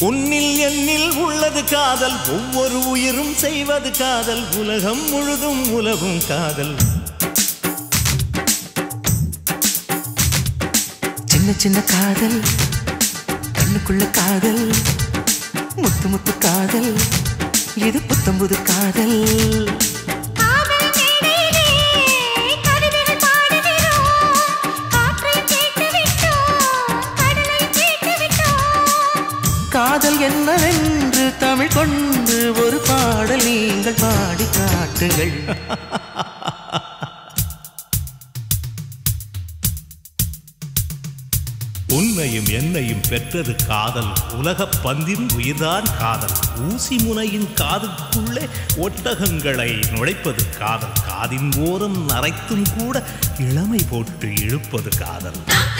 உன்னில் என்னில் உள்ளது காதல் ஒவ்வொரு உயிரும் செய்வது காதல் உலகம் முழுதும் உலகும் காதல் சின்ன சின்ன காதல் கண்ணுக்குள்ள காதல் முத்து முத்து காதல் இது புத்தம்புது காதல் காதல் மேடையிலே கவிதைகள் பாடுகிறோம் காற்றை கேட்டு விட்டோம் கடலை கேட்டு விட்டோம் காதல் என்னவென்று தமிழ் கொண்டு ஒரு பாடல் நீங்கள் பாடி காட்டுங்கள் உன்னையும் என்னையும் பெற்றது காதல் உலகப் பந்தின் உயிர்தான் காதல் ஊசி முனையின் காதுக்குள்ளே ஒட்டகங்களை நுழைப்பது காதல் காதின் ஓரம் நரைத்தும் கூட இளமை போட்டு இழுப்பது காதல்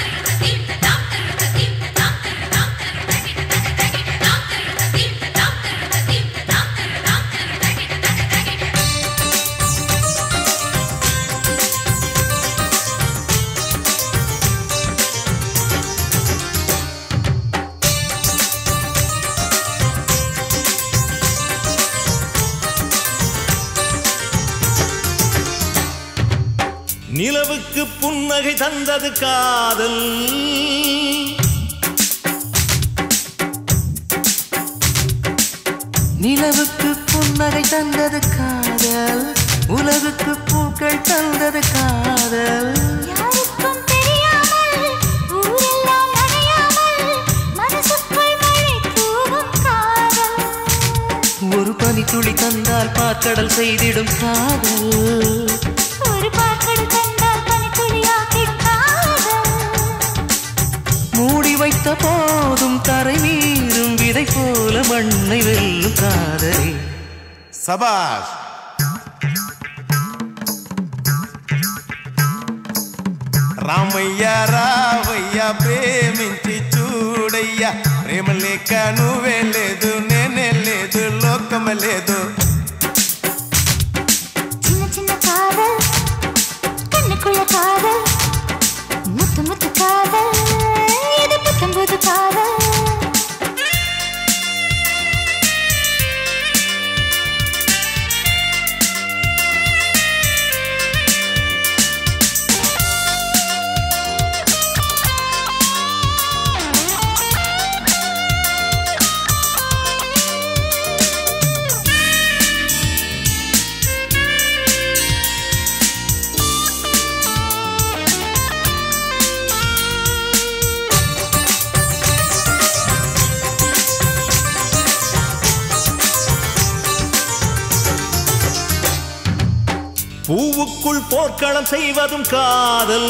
நிலவுக்கு புன்னகை தந்தது காதல் நிலவுக்கு புன்னகை தந்தது காதல் உலகுக்கு பூக்கள் தந்தது காதல் யாருக்கும் தெரியாமல் ஊரெல்லாம் நனையாமல் மனசுக்குள் மழை தூவும் காதல் ஒரு பனி துளி தந்தால் பாக்கடல் செய்திடும் காதல் ஒரு பாக்கடு கண்டால் பனித்துளியாக்கிடும் காதல் மூடி வைத்த போதும் தரை மீறும் விதை போல மண்ணை வெல்லும் காதல் சபாஷ் రామయ్య రావయ్య ప్రేమించి చూడయ్యా ప్రేమ లేక నువ్వే లేదు నేనే లేదు లోకమ లేదు சின்ன சின்ன காதல் கண்ணுக்குள்ள காதல் முத்து முத்து காதல் இது புத்தம் புது காதல் பூவுக்குள் போர்க்களம் செய்வதும் காதல்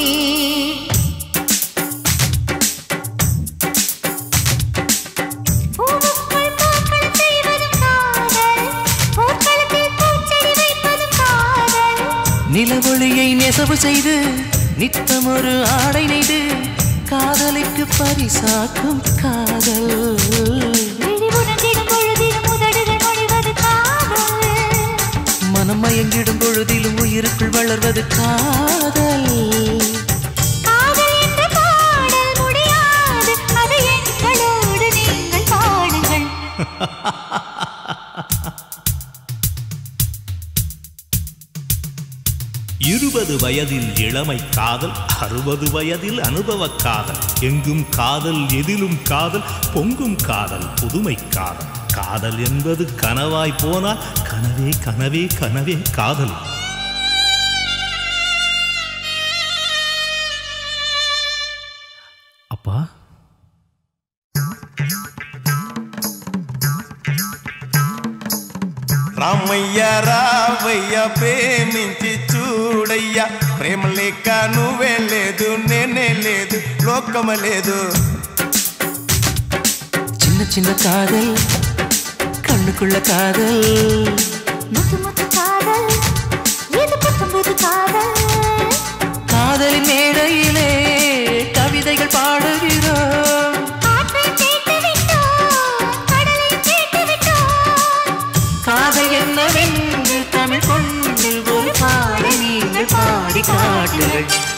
பூவுக்குள் பூக்கள் செய்வதும் காதல் பூக்களத்தில் பூச்செடி வைப்பதும் காதல் நிலவொளியை நெசவு செய்து நித்தம் ஒரு ஆடை நெய்து காதலிக்கு பரிசாக்கும் காதல் விழி உணர்ந்திடும் பொழுதிலும் உதடுகள் மொழிவது காதல் மனம் மயங்கிடும் பொழுதிலும் உயிருக்குள் வளர்வது காதல் காதல் என்ற பாடல் முடியாது அது எங்களோடு நீங்கள் பாடுங்கள் இருபது வயதில் இளமை காதல் அறுபது வயதில் அனுபவ காதல் எங்கும் காதல் எதிலும் காதல் பொங்கும் காதல் புதுமை காதல் காதல் என்பது கனவாய் போனால் கனவே கனவே கனவே காதல் அப்பா రామయ్య రావయ్య ప్రేమించి చూడయ్యా ప్రేమ లేక నువ్వే లేదు నేనే లేదు లోకమ లేదు சின்ன சின்ன காதல் கண்ணுக்குள்ள காதல் முத்து முத்து காதல் இது புத்தம் புது காதல் காதலின் மேடையிலே கவிதைகள் பாடுகிறோம் காற்றை கேட்டு விட்டோம் கடலை கேட்டு விட்டோம் காதல் என்னவென்று தமிழ் கொண்டு ஒரு பாடல் நீங்கள் பாடி காட்டுங்கள்